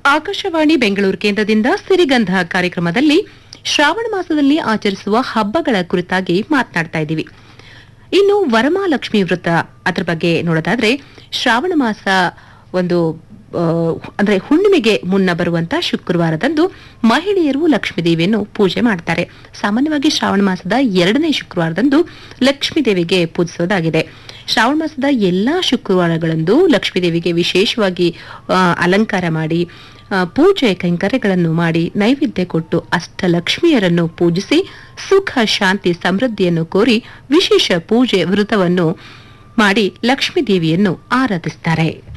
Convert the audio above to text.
ಆಕಾಶವಾಣಿ ಬೆಂಗಳೂರು ಕೇಂದ್ರದಿಂದ ಸಿರಿಗಂಧ ಕಾರ್ಯಕ್ರಮದಲ್ಲಿ ಶ್ರಾವಣ ಮಾಸದಲ್ಲಿ ಆಚರಿಸುವ ಹಬ್ಬಗಳ ಕುರಿತಾಗಿ ಮಾತನಾಡ್ತಾ ಇದ್ದೀವಿ ಇನ್ನು ವರಮಹಾಲಕ್ಷ್ಮಿ ವೃತ್ತ ಅದ್ರ ಬಗ್ಗೆ ನೋಡೋದಾದ್ರೆ ಶ್ರಾವಣ ಮಾಸ ಒಂದು ಆ, ಅಂದ್ರೆ ಹುಣ್ಣಿಮೆಗೆ ಮುನ್ನ ಬರುವಂತ ಶುಕ್ರವಾರದಂದು ಮಹಿಳೆಯರು ಲಕ್ಷ್ಮೀ ದೇವಿಯನ್ನು ಪೂಜೆ ಮಾಡ್ತಾರೆ ಸಾಮಾನ್ಯವಾಗಿ ಶ್ರಾವಣ ಮಾಸದ ಎರಡನೇ ಶುಕ್ರವಾರದಂದು ಲಕ್ಷ್ಮೀ ದೇವಿಗೆ ಪೂಜಿಸೋದಾಗಿದೆ ಶ್ರಾವಣ ಮಾಸದ ಎಲ್ಲಾ ಶುಕ್ರವಾರಗಳಂದು ಲಕ್ಷ್ಮೀ ದೇವಿಗೆ ವಿಶೇಷವಾಗಿ ಆ, ಅಲಂಕಾರ ಮಾಡಿ ಆ, ಪೂಜೆ ಕೈಂಕರ್ಯಗಳನ್ನು ಮಾಡಿ ನೈವೇದ್ಯ ಕೊಟ್ಟು ಅಷ್ಟಲಕ್ಷ್ಮಿಯರನ್ನು ಪೂಜಿಸಿ ಸುಖ ಶಾಂತಿ ಸಮೃದ್ಧಿಯನ್ನು ಕೋರಿ ವಿಶೇಷ ಪೂಜೆ ವೃತವನ್ನು ಮಾಡಿ ಲಕ್ಷ್ಮೀ ದೇವಿಯನ್ನು ಆರಾಧಿಸ್ತಾರೆ